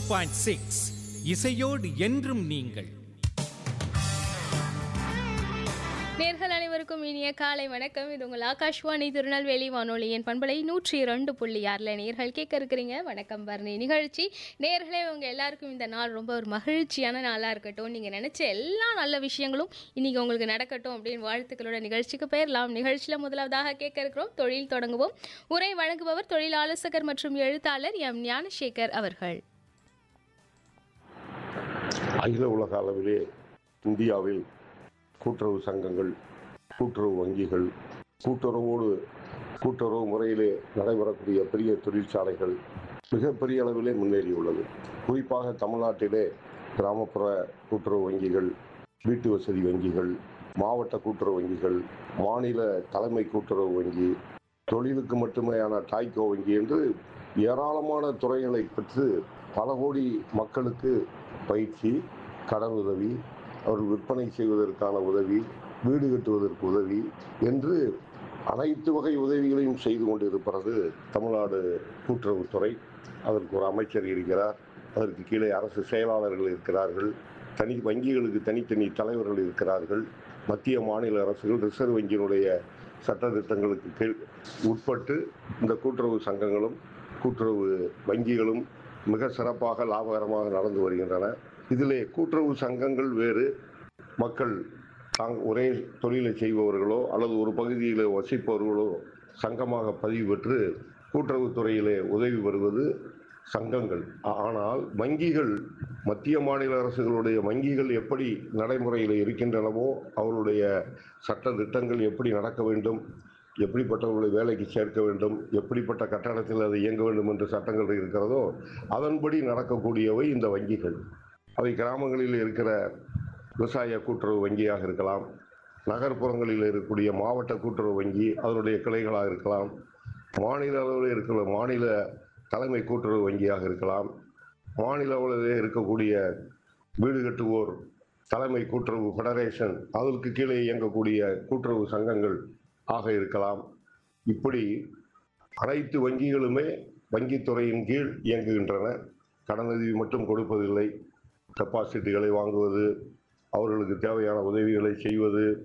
point six இசையோடு என்றும் நீங்கள் நேர்கள் அனைவருக்கும் இனிய காலை வணக்கம் இது உங்கள் ஆகாஷ்வாணி திருநெல்வேலி வானொலியின் பண்பலை நூற்றி இரண்டு புள்ளி ஆறில் நேர்கள் கேட்க இருக்கிறீங்க வணக்கம் பரணி நிகழ்ச்சி நேர்களே உங்கள் எல்லாருக்கும் இந்த நாள் ரொம்ப ஒரு மகிழ்ச்சியான நாளாக இருக்கட்டும் நீங்கள் நினச்ச எல்லா நல்ல விஷயங்களும் இன்றைக்கி உங்களுக்கு நடக்கட்டும் அப்படின்னு வாழ்த்துக்களோட நிகழ்ச்சிக்கு பெயரலாம் நிகழ்ச்சியில் முதலாவதாக கேட்க இருக்கிறோம் தொழில் தொடங்குவோம் உரை வழங்குபவர் தொழில் ஆலோசகர் மற்றும் எழுத்தாளர் எம் ஞானசேகர் அவர்கள் அகில உலக அளவிலே இந்தியாவில் கூட்டுறவு சங்கங்கள் கூட்டுறவு வங்கிகள் கூட்டுறவோடு கூட்டுறவு முறையிலே நடைபெறக்கூடிய பெரிய தொழிற்சாலைகள் மிகப்பெரிய அளவிலே முன்னேறியுள்ளது குறிப்பாக தமிழ்நாட்டிலே கிராமப்புற கூட்டுறவு வங்கிகள் வீட்டு வசதி வங்கிகள் மாவட்ட கூட்டுறவு வங்கிகள் மாநில தலைமை கூட்டுறவு வங்கி தொழிலுக்கு மட்டுமேயான டாய்கோ வங்கி என்று ஏராளமான துறைகளை பெற்று பல கோடி மக்களுக்கு பயிற்சி கடன் உதவி அவர்கள் விற்பனை செய்வதற்கான உதவி வீடு கட்டுவதற்கு உதவி என்று அனைத்து வகை உதவிகளையும் செய்து கொண்டிருக்கிறது தமிழ்நாடு கூட்டுறவுத்துறை அதற்கு ஒரு அமைச்சர் இருக்கிறார் அதற்கு கீழே அரசு செயலாளர்கள் இருக்கிறார்கள் தனி வங்கிகளுக்கு தனித்தனி தலைவர்கள் இருக்கிறார்கள் மத்திய மாநில அரசுகள் ரிசர்வ் வங்கியினுடைய சட்டத்திட்டங்களுக்கு கீழ் உட்பட்டு இந்த கூட்டுறவு சங்கங்களும் கூட்டுறவு வங்கிகளும் மிக சிறப்பாக லாபகரமாக நடந்து வருகின்றன இதிலே கூட்டுறவு சங்கங்கள் வேறு மக்கள் தாங் ஒரே தொழிலை செய்பவர்களோ அல்லது ஒரு பகுதியில் வசிப்பவர்களோ சங்கமாக பதிவு பெற்று கூட்டுறவுத்துறையிலே உதவி பெறுவது சங்கங்கள் ஆனால் வங்கிகள் மத்திய மாநில அரசுகளுடைய வங்கிகள் எப்படி நடைமுறையில் இருக்கின்றனவோ அவருடைய சட்ட திட்டங்கள் எப்படி நடக்க வேண்டும் எப்படிப்பட்டவர்களை வேலைக்கு சேர்க்க வேண்டும் எப்படிப்பட்ட கட்டணத்தில் அது இயங்க வேண்டும் என்று சட்டங்கள் இருக்கிறதோ அதன்படி நடக்கக்கூடியவை இந்த வங்கிகள் அவை கிராமங்களில் இருக்கிற விவசாய கூட்டுறவு வங்கியாக இருக்கலாம் நகர்ப்புறங்களில் இருக்கக்கூடிய மாவட்ட கூட்டுறவு வங்கி அதனுடைய கிளைகளாக இருக்கலாம் மாநில அளவில் இருக்கிற மாநில தலைமை கூட்டுறவு வங்கியாக இருக்கலாம் மாநில அளவிலே இருக்கக்கூடிய வீடு கட்டுவோர் தலைமை கூட்டுறவு ஃபெடரேஷன் அதற்கு கீழே இயங்கக்கூடிய கூட்டுறவு சங்கங்கள் ஆக இருக்கலாம் இப்படி அனைத்து வங்கிகளுமே வங்கித்துறையின் கீழ் இயங்குகின்றன கடனுதவி மட்டும் கொடுப்பதில்லை டெபாசிட்டுகளை வாங்குவது அவர்களுக்கு தேவையான உதவிகளை செய்வது